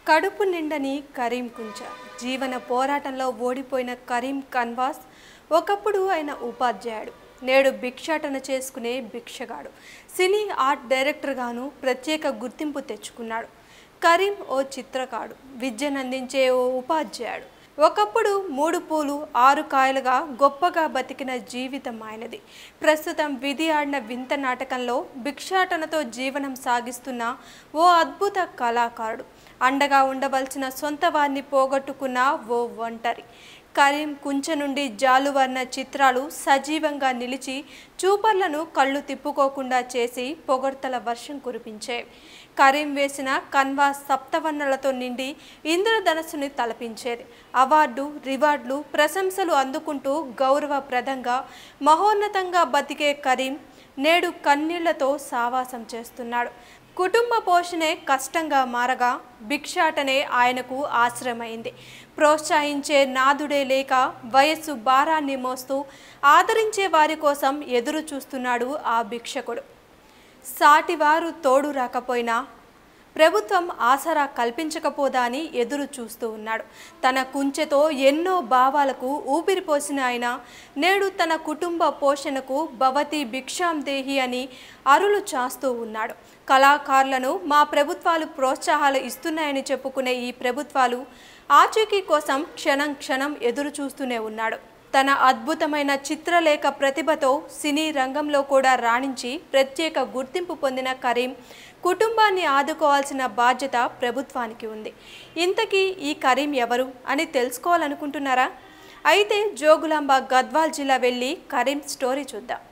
కడుపు నిండని కరీం కుంచ జీవన పోరాటంలో ఓడిపోయిన కరీం కన్వాస్ ఒకప్పుడు ఆయన ఉపాధ్యాయుడు నేడు భిక్షాటన చేసుకునే భిక్షగాడు సినీ ఆర్ట్ డైరెక్టర్గాను ప్రత్యేక గుర్తింపు తెచ్చుకున్నాడు కరీం ఓ చిత్రకాడు విద్యనందించే ఓ ఉపాధ్యాయుడు ఒకప్పుడు మూడు పూలు ఆరు కాయలుగా గొప్పగా బతికిన జీవితం ఆయనది ప్రస్తుతం విధి ఆడిన వింత నాటకంలో భిక్షాటనతో జీవనం సాగిస్తున్న ఓ అద్భుత కళాకారుడు అండగా ఉండవలసిన సొంత వారిని పోగొట్టుకున్న ఓ ఒంటరి కరీం కుంచ నుండి జాలువర్ణ చిత్రాలు సజీవంగా నిలిచి చూపర్లను కళ్ళు తిప్పుకోకుండా చేసి పొగడ్తల వర్షం కురిపించాయి కరీం వేసిన కన్వాస్ సప్తవర్ణలతో నిండి ఇంద్రధనస్సుని తలపించేది అవార్డు రివార్డులు ప్రశంసలు అందుకుంటూ గౌరవప్రదంగా మహోన్నతంగా బతికే కరీం నేడు కన్నీళ్లతో సావాసం చేస్తున్నాడు కుటుంబ పోషణే కష్టంగా మారగా భిక్షాటనే ఆయనకు ఆశ్రమైంది ప్రోత్సహించే నాదుడే లేక వయస్సు భారాన్ని మోస్తూ ఆదరించే వారి కోసం ఎదురు చూస్తున్నాడు ఆ భిక్షకుడు సాటివారు తోడు రాకపోయినా ప్రభుత్వం ఆసరా కల్పించకపోదా అని ఎదురు చూస్తూ ఉన్నాడు తన కుంచెతో ఎన్నో భావాలకు ఊపిరిపోసిన ఆయన నేడు తన కుటుంబ పోషణకు భవతి భిక్షాం దేహి అని అరులు చాస్తూ ఉన్నాడు కళాకారులను మా ప్రభుత్వాలు ప్రోత్సాహాలు ఇస్తున్నాయని చెప్పుకునే ఈ ప్రభుత్వాలు ఆచూకీ కోసం క్షణం క్షణం ఎదురు చూస్తూనే ఉన్నాడు తన అద్భుతమైన చిత్రలేఖ ప్రతిభతో సినీ రంగంలో కూడా రాణించి ప్రత్యేక గుర్తింపు పొందిన కరీం కుటుంబాన్ని ఆదుకోవాల్సిన బాధ్యత ప్రభుత్వానికి ఉంది ఇంతకీ ఈ కరీం ఎవరు అని తెలుసుకోవాలనుకుంటున్నారా అయితే జోగులాంబ గద్వాల్ జిల్లా వెళ్ళి కరీం స్టోరీ చూద్దాం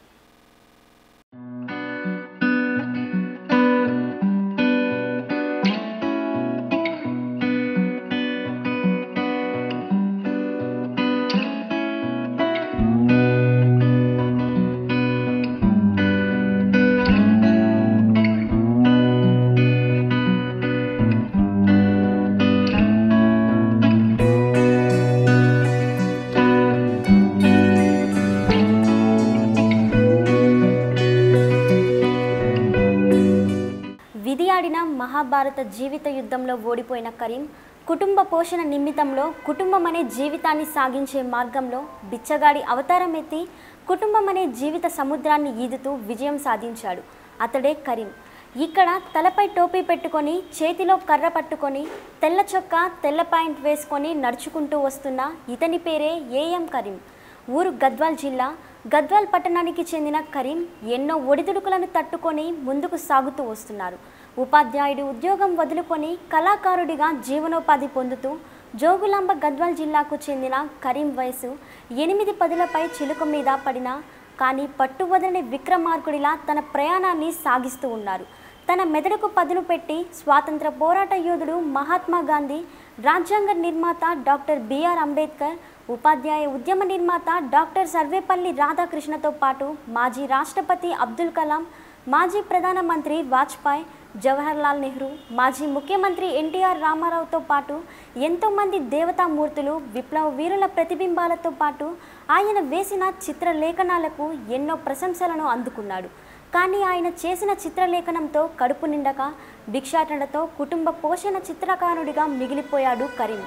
విధి ఆడిన మహాభారత జీవిత యుద్ధంలో ఓడిపోయిన కరీం కుటుంబ పోషణ నిమిత్తంలో కుటుంబం అనే జీవితాన్ని సాగించే మార్గంలో బిచ్చగాడి అవతారం ఎత్తి కుటుంబం అనే జీవిత సముద్రాన్ని ఈదుతూ విజయం సాధించాడు అతడే కరీం ఇక్కడ తలపై టోపీ పెట్టుకొని చేతిలో కర్ర పట్టుకొని తెల్ల చొక్కా తెల్ల పాయింట్ వేసుకొని నడుచుకుంటూ వస్తున్న ఇతని పేరే ఏఎం కరీం ఊరు గద్వాల్ జిల్లా గద్వాల్ పట్టణానికి చెందిన కరీం ఎన్నో ఒడిదుడుకులను తట్టుకొని ముందుకు సాగుతూ వస్తున్నారు ఉపాధ్యాయుడి ఉద్యోగం వదులుకొని కళాకారుడిగా జీవనోపాధి పొందుతూ జోగులాంబ గద్వాల్ జిల్లాకు చెందిన కరీం వయసు ఎనిమిది పదులపై చిలుక మీద పడిన కానీ పట్టు వదలని విక్రమార్కుడిలా తన ప్రయాణాన్ని సాగిస్తూ ఉన్నారు తన మెదడుకు పదును పెట్టి స్వాతంత్ర పోరాట యోధుడు మహాత్మా గాంధీ రాజ్యాంగ నిర్మాత డాక్టర్ బిఆర్ అంబేద్కర్ ఉపాధ్యాయ ఉద్యమ నిర్మాత డాక్టర్ సర్వేపల్లి రాధాకృష్ణతో పాటు మాజీ రాష్ట్రపతి అబ్దుల్ కలాం మాజీ ప్రధానమంత్రి వాజ్పేయి జవహర్లాల్ నెహ్రూ మాజీ ముఖ్యమంత్రి ఎన్టీఆర్ రామారావుతో పాటు ఎంతోమంది దేవతామూర్తులు విప్లవ వీరుల ప్రతిబింబాలతో పాటు ఆయన వేసిన చిత్రలేఖనాలకు ఎన్నో ప్రశంసలను అందుకున్నాడు కానీ ఆయన చేసిన చిత్రలేఖనంతో కడుపు నిండక భిక్షాటనతో కుటుంబ పోషణ చిత్రకారుడిగా మిగిలిపోయాడు కరీం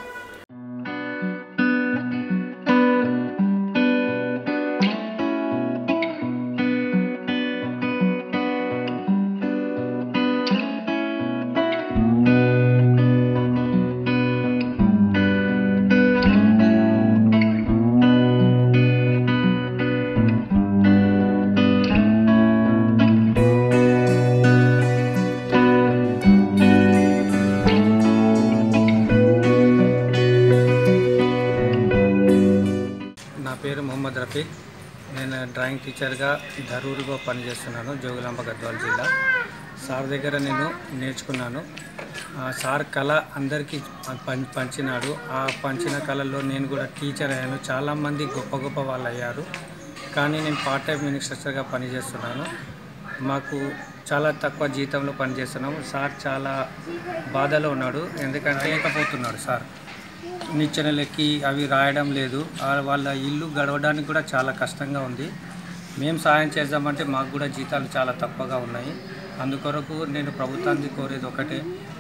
నా పేరు మొహమ్మద్ రఫీక్ నేను డ్రాయింగ్ టీచర్గా ధరూరుగా పనిచేస్తున్నాను జోగులాంబ గద్వాల జిల్లా సార్ దగ్గర నేను నేర్చుకున్నాను ఆ సార్ కళ అందరికీ పం- పంచినాడు ఆ పంచిన కళలో నేను కూడా టీచర్ అయ్యాను చాలామంది గొప్ప గొప్ప వాళ్ళు అయ్యారు కానీ నేను పార్ట్ టైం మినిస్టర్గా పనిచేస్తున్నాను మాకు చాలా తక్కువ జీతంలో పనిచేస్తున్నాము సార్ చాలా బాధలో ఉన్నాడు ఎందుకంటే లేకపోతున్నాడు సార్ నిచ్చెనలెక్కి అవి రాయడం లేదు ఆ వాళ్ళ ఇల్లు గడవడానికి కూడా చాలా కష్టంగా ఉంది మేము సాయం చేద్దామంటే మాకు కూడా జీతాలు చాలా తక్కువగా ఉన్నాయి అందుకొరకు నేను ప్రభుత్వానికి కోరేది ఒకటే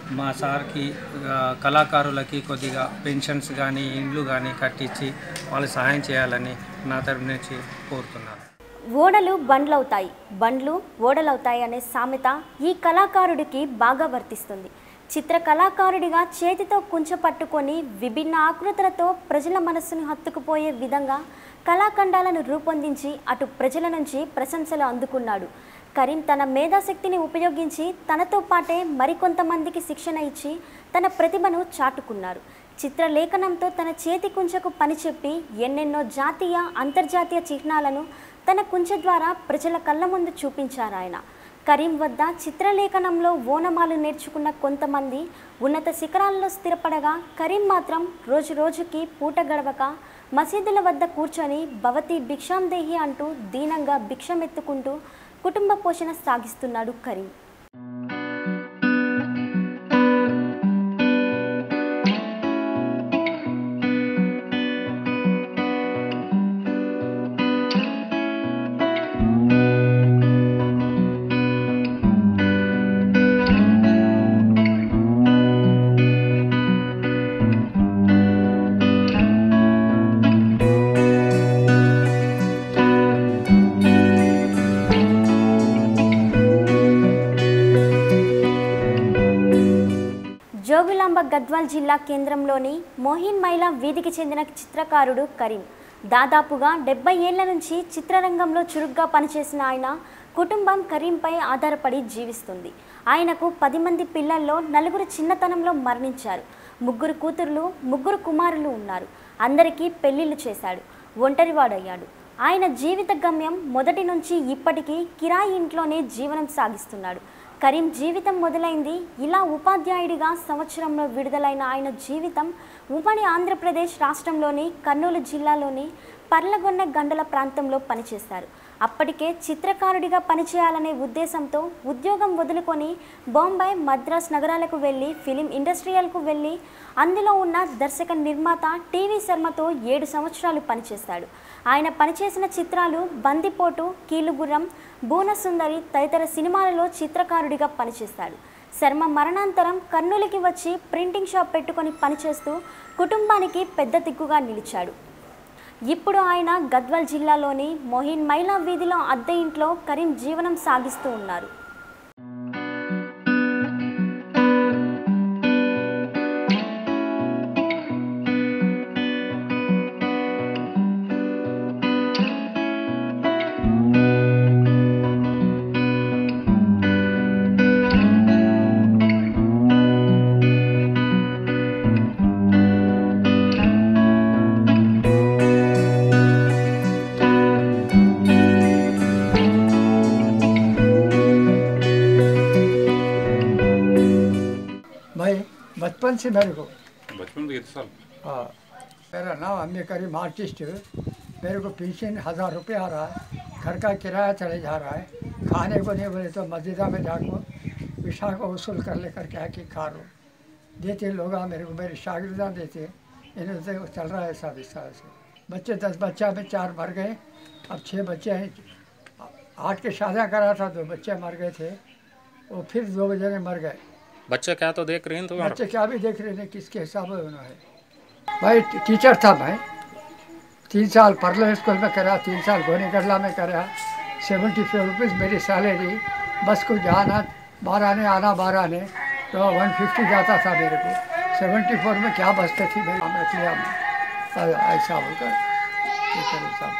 మా సార్కి ఆ, కళాకారులకి కొద్దిగా పెన్షన్స్ కానీ ఇండ్లు కానీ కట్టించి వాళ్ళు సహాయం చేయాలని నా తరపు నుంచి కోరుతున్నాను ఓడలు బండ్లవుతాయి బండ్లు ఓడలవుతాయి అనే సామెత ఈ కళాకారుడికి బాగా వర్తిస్తుంది చిత్ర కళాకారుడిగా చేతితో కుంచ పట్టుకొని విభిన్న ఆకృతులతో ప్రజల మనస్సును హత్తుకుపోయే విధంగా కళాఖండాలను రూపొందించి అటు ప్రజల నుంచి ప్రశంసలు అందుకున్నాడు కరీం తన మేధాశక్తిని ఉపయోగించి తనతో పాటే మరికొంతమందికి శిక్షణ ఇచ్చి తన ప్రతిభను చాటుకున్నారు చిత్రలేఖనంతో తన చేతి కుంచకు పనిచెప్పి ఎన్నెన్నో జాతీయ అంతర్జాతీయ చిహ్నాలను తన కుంచ ద్వారా ప్రజల కళ్ళ ముందు చూపించారు ఆయన కరీం వద్ద చిత్రలేఖనంలో ఓనమాలు నేర్చుకున్న కొంతమంది ఉన్నత శిఖరాల్లో స్థిరపడగా కరీం మాత్రం రోజు రోజుకి పూట గడవక మసీదుల వద్ద కూర్చొని భవతి భిక్షాందేహి అంటూ దీనంగా భిక్షమెత్తుకుంటూ కుటుంబ పోషణ సాగిస్తున్నాడు కరీం జోగులాంబ గద్వాల్ జిల్లా కేంద్రంలోని మోహిన్ మైలా వీధికి చెందిన చిత్రకారుడు కరీం దాదాపుగా డెబ్బై ఏళ్ల నుంచి చిత్రరంగంలో చురుగ్గా పనిచేసిన ఆయన కుటుంబం కరీంపై ఆధారపడి జీవిస్తుంది ఆయనకు పది మంది పిల్లల్లో నలుగురు చిన్నతనంలో మరణించారు ముగ్గురు కూతుర్లు ముగ్గురు కుమారులు ఉన్నారు అందరికీ పెళ్లిళ్ళు చేశాడు ఒంటరివాడయ్యాడు ఆయన జీవిత గమ్యం మొదటి నుంచి ఇప్పటికీ కిరాయి ఇంట్లోనే జీవనం సాగిస్తున్నాడు కరీం జీవితం మొదలైంది ఇలా ఉపాధ్యాయుడిగా సంవత్సరంలో విడుదలైన ఆయన జీవితం ఉమ్మడి ఆంధ్రప్రదేశ్ రాష్ట్రంలోని కర్నూలు జిల్లాలోని పర్లగొండ గండల ప్రాంతంలో పనిచేశారు అప్పటికే చిత్రకారుడిగా పనిచేయాలనే ఉద్దేశంతో ఉద్యోగం వదులుకొని బొంబాయి మద్రాస్ నగరాలకు వెళ్ళి ఫిలిం ఇండస్ట్రియల్కు వెళ్ళి అందులో ఉన్న దర్శక నిర్మాత టీవీ శర్మతో ఏడు సంవత్సరాలు పనిచేశాడు ఆయన పనిచేసిన చిత్రాలు బందిపోటు కీలుగుర్రం భువనసుందరి తదితర సినిమాలలో చిత్రకారుడిగా పనిచేశాడు శర్మ మరణాంతరం కర్నూలుకి వచ్చి ప్రింటింగ్ షాప్ పెట్టుకొని పనిచేస్తూ కుటుంబానికి పెద్ద దిక్కుగా నిలిచాడు ఇప్పుడు ఆయన గద్వాల్ జిల్లాలోని మొహిన్ మైలా వీధిలో అద్దె ఇంట్లో కరీం జీవనం సాగిస్తూ ఉన్నారు भाई बचपन से मेरे को बचपन में कितने साल हाँ मेरा नाम अम्बे करीम आर्टिस्ट मेरे को पेंशन हज़ार रुपये आ रहा है घर का किराया चले जा रहा है खाने को नहीं बोले तो मस्जिदा में जाकर विशा को वसूल कर लेकर क्या कि खा लो देते लोग आ मेरे को मेरे शागिर्दा देते इन्हें तो चल रहा है सब इस तरह से बच्चे दस बच्चा में चार मर गए अब छः बच्चे हैं आठ के शादियाँ करा था दो बच्चे मर गए थे वो फिर दो जने मर गए बच्चे क्या तो देख रहे हैं तो बच्चे क्या भी देख रहे थे किसके हिसाब से उन्होंने भाई टी- टीचर था मैं तीन साल परले स्कूल में करा तीन साल गोनी गडला में करा सेवेंटी फाइव रुपीज़ मेरी सैलरी बस को जाना बारह आने आना बारह आने तो वन फिफ्टी जाता था मेरे को सेवेंटी फोर में क्या बसते थी मेरे हमने किया मैं ऐसा होकर टीचर साहब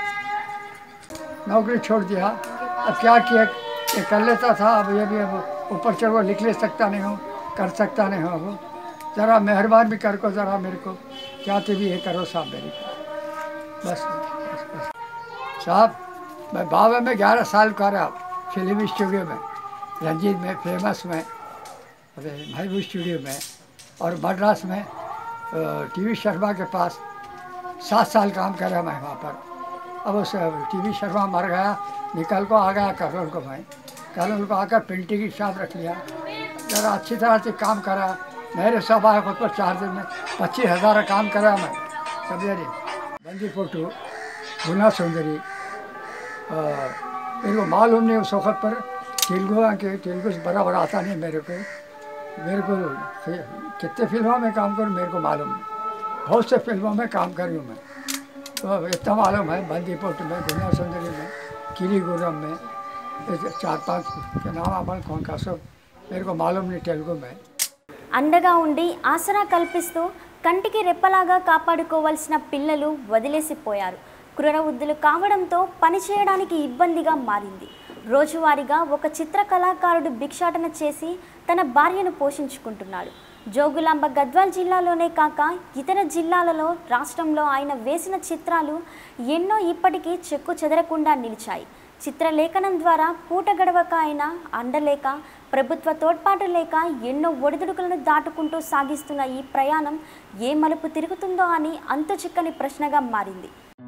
नौकरी छोड़ दिया अब क्या किया ये कर लेता था अब ये भी अब ऊपर चढ़ो लिख ले सकता नहीं हूँ कर सकता नहीं हूँ अब ज़रा मेहरबान भी कर को ज़रा मेरे को चाहते भी ये करो साहब मेरे को बस बस बस साहब मैं बाबा में ग्यारह साल का रहा फिल्म स्टूडियो में रंजीत में फेमस में अरे महबूब स्टूडियो में और मद्रास में टीवी शर्मा के पास सात साल काम करा मैं वहाँ पर अब उस टीवी शर्मा मर गया निकल को आ गया करनूल को मैं करनूल को आकर प्रिंटिंग की शॉप रख लिया ज़रा अच्छी तरह से काम करा मेरे सब आए खुद पर चार दिन में पच्चीस हज़ार काम करा मैं समझे बंदी फोटो गुना सुंदरी अ, मेरे को मालूम नहीं उस वक्त पर तेलुगु के तेलुगु से बराबर आता नहीं मेरे को मेरे को फि- कितने फिल्मों में काम करूँ मेरे को मालूम है बहुत से फिल्मों में काम करी हूँ मैं तो इतना मालूम है बंदीपुट में गुनिया सुंदरी में किरी गुरम में ऐसे चार पांच के नाम अपन कौन का सब मेरे को मालूम नहीं तेलुगु में అండగా ఉండి ఆసరా కల్పిస్తూ కంటికి రెప్పలాగా కాపాడుకోవాల్సిన పిల్లలు వదిలేసిపోయారు క్రూర వృద్ధులు కావడంతో పనిచేయడానికి ఇబ్బందిగా మారింది రోజువారీగా ఒక చిత్ర కళాకారుడు భిక్షాటన చేసి తన భార్యను పోషించుకుంటున్నాడు జోగులాంబ గద్వాల్ జిల్లాలోనే కాక ఇతర జిల్లాలలో రాష్ట్రంలో ఆయన వేసిన చిత్రాలు ఎన్నో ఇప్పటికీ చెక్కు చెదరకుండా నిలిచాయి చిత్రలేఖనం ద్వారా పూట గడవక అయినా అండలేక ప్రభుత్వ తోడ్పాటు లేక ఎన్నో ఒడిదుడుకులను దాటుకుంటూ సాగిస్తున్న ఈ ప్రయాణం ఏ మలుపు తిరుగుతుందో అని అంతు చిక్కని ప్రశ్నగా మారింది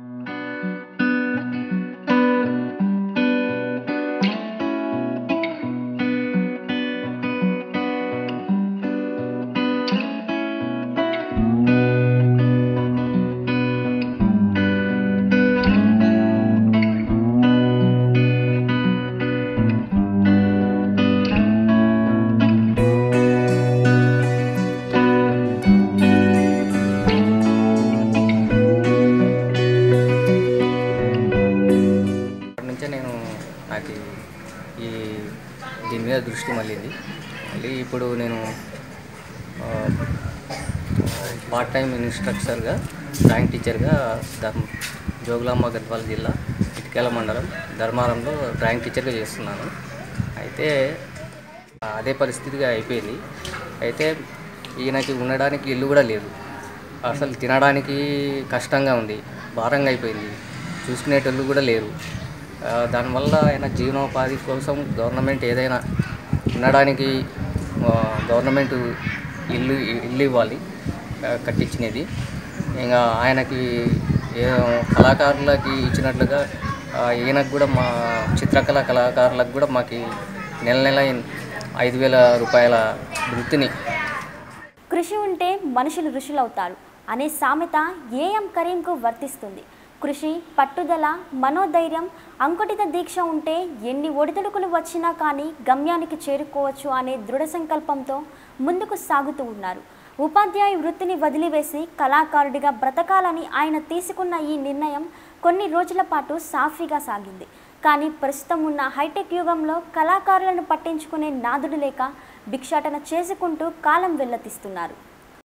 అప్పటి నుంచే నేను నాకు ఈ దీని మీద దృష్టి మళ్ళీంది మళ్ళీ ఇప్పుడు నేను ఆ, పార్ట్ టైం ఇన్స్ట్రక్టర్గా డ్రాయింగ్ టీచర్గా ధర్మ జోగులాంబ గద్వాల జిల్లా ఇటుకేల మండలం ధర్మారంలో డ్రాయింగ్ టీచర్గా చేస్తున్నాను అయితే ఆ, అదే పరిస్థితిగా అయిపోయింది అయితే ఈయనకి ఉండడానికి ఇల్లు కూడా లేదు అసలు తినడానికి కష్టంగా ఉంది భారంగా అయిపోయింది చూసుకునేటోళ్ళు కూడా లేరు ఆ, దానివల్ల ఆయన జీవనోపాధి కోసం గవర్నమెంట్ ఏదైనా ఉండడానికి ఆ, గవర్నమెంట్ ఇల్లు ఇల్లు ఇవ్వాలి ఆ, కట్టించినది ఇంకా ఆయనకి ఏ కళాకారులకి ఇచ్చినట్లుగా ఆ, ఈయనకు కూడా మా చిత్రకళ కళాకారులకు కూడా మాకు నెల నెల ఐదు వేల రూపాయల వృత్తిని కృషి ఉంటే మనుషులు ఋషులవుతారు అనే సామెత ఏఎం కరీంకు వర్తిస్తుంది కృషి పట్టుదల మనోధైర్యం అంకుటిత దీక్ష ఉంటే ఎన్ని ఒడిదుడుకులు వచ్చినా కానీ గమ్యానికి చేరుకోవచ్చు అనే దృఢ సంకల్పంతో ముందుకు సాగుతూ ఉన్నారు ఉపాధ్యాయ వృత్తిని వదిలివేసి కళాకారుడిగా బ్రతకాలని ఆయన తీసుకున్న ఈ నిర్ణయం కొన్ని రోజుల పాటు సాఫీగా సాగింది కానీ ప్రస్తుతం ఉన్న హైటెక్ యుగంలో కళాకారులను పట్టించుకునే నాదుడు లేక భిక్షాటన చేసుకుంటూ కాలం వెల్లతిస్తున్నారు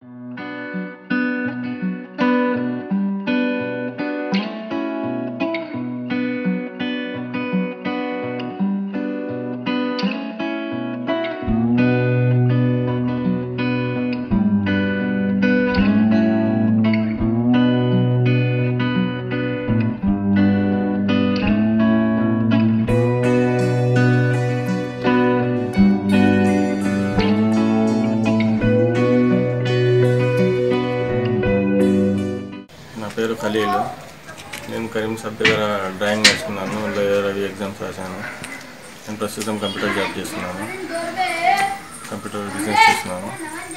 నా పేరు ఖలీల్ నేను కరీం సార్ దగ్గర డ్రాయింగ్ నేర్చుకున్నాను లోయర్ రవి ఎగ్జామ్స్ రాశాను నేను ప్రస్తుతం కంప్యూటర్ జాబ్ చేస్తున్నాను కంప్యూటర్ బిజినెస్ చేస్తున్నాను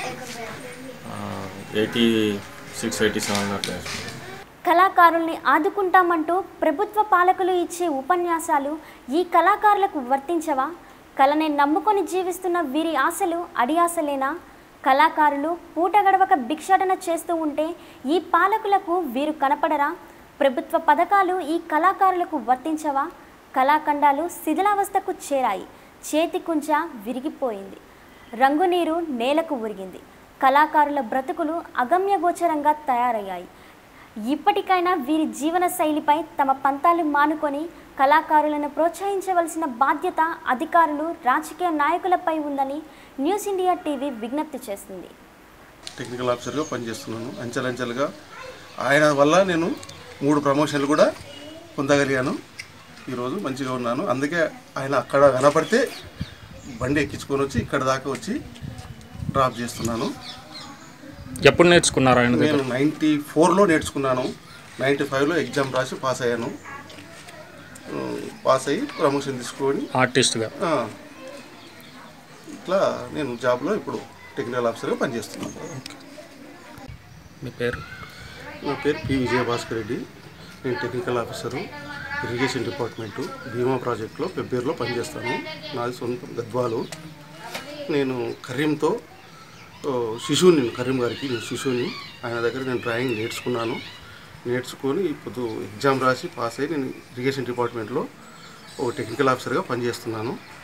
ఎయిటీ సిక్స్ ఎయిటీ సెవెన్లో చేస్తున్నాను కళాకారుల్ని ఆదుకుంటామంటూ ప్రభుత్వ పాలకులు ఇచ్చే ఉపన్యాసాలు ఈ కళాకారులకు వర్తించవా కళని నమ్ముకొని జీవిస్తున్న వీరి ఆశలు అడియాసలేనా కళాకారులు పూట గడవక భిక్షాటన చేస్తూ ఉంటే ఈ పాలకులకు వీరు కనపడరా ప్రభుత్వ పథకాలు ఈ కళాకారులకు వర్తించవా కళాఖండాలు శిథిలావస్థకు చేరాయి చేతి కుంచ విరిగిపోయింది రంగునీరు నేలకు ఉరిగింది కళాకారుల బ్రతుకులు అగమ్యగోచరంగా తయారయ్యాయి ఇప్పటికైనా వీరి జీవన శైలిపై తమ పంతాలు మానుకొని కళాకారులను ప్రోత్సహించవలసిన బాధ్యత అధికారులు రాజకీయ నాయకులపై ఉందని న్యూస్ ఇండియా టీవీ విజ్ఞప్తి చేస్తుంది టెక్నికల్ ఆఫీసర్గా పనిచేస్తున్నాను అంచెలంచెలుగా ఆయన వల్ల నేను మూడు ప్రమోషన్లు కూడా పొందగలిగాను ఈరోజు మంచిగా ఉన్నాను అందుకే ఆయన అక్కడ కనపడితే బండి ఎక్కించుకొని వచ్చి ఇక్కడ దాకా వచ్చి డ్రాప్ చేస్తున్నాను ఎప్పుడు నేర్చుకున్నారు ఆయన దగ్గర నేను నైంటీ ఫోర్లో నేర్చుకున్నాను నైంటీ ఫైవ్లో ఎగ్జామ్ రాసి పాస్ అయ్యాను ఆ, పాస్ అయ్యి ప్రమోషన్ తీసుకొని ఆర్టిస్ట్గా ఆ, ఇట్లా నేను జాబ్లో ఇప్పుడు టెక్నికల్ ఆఫీసర్గా పనిచేస్తున్నాను మీ పేరు నా పేరు పి విజయభాస్కర్ రెడ్డి నేను technical officer irrigation department Bhima ప్రాజెక్టులో పెబ్బేరులో పనిచేస్తాను నాది సొంత గద్వాలు నేను కరీంతో ఓ, శిశువుని నేను కరీం గారికి నేను శిశువుని ఆయన దగ్గర నేను డ్రాయింగ్ నేర్చుకున్నాను నేర్చుకొని ఇప్పుడు ఎగ్జామ్ రాసి పాస్ అయ్యి నేను ఇరిగేషన్ డిపార్ట్మెంట్లో ఒక టెక్నికల్ ఆఫీసర్గా పనిచేస్తున్నాను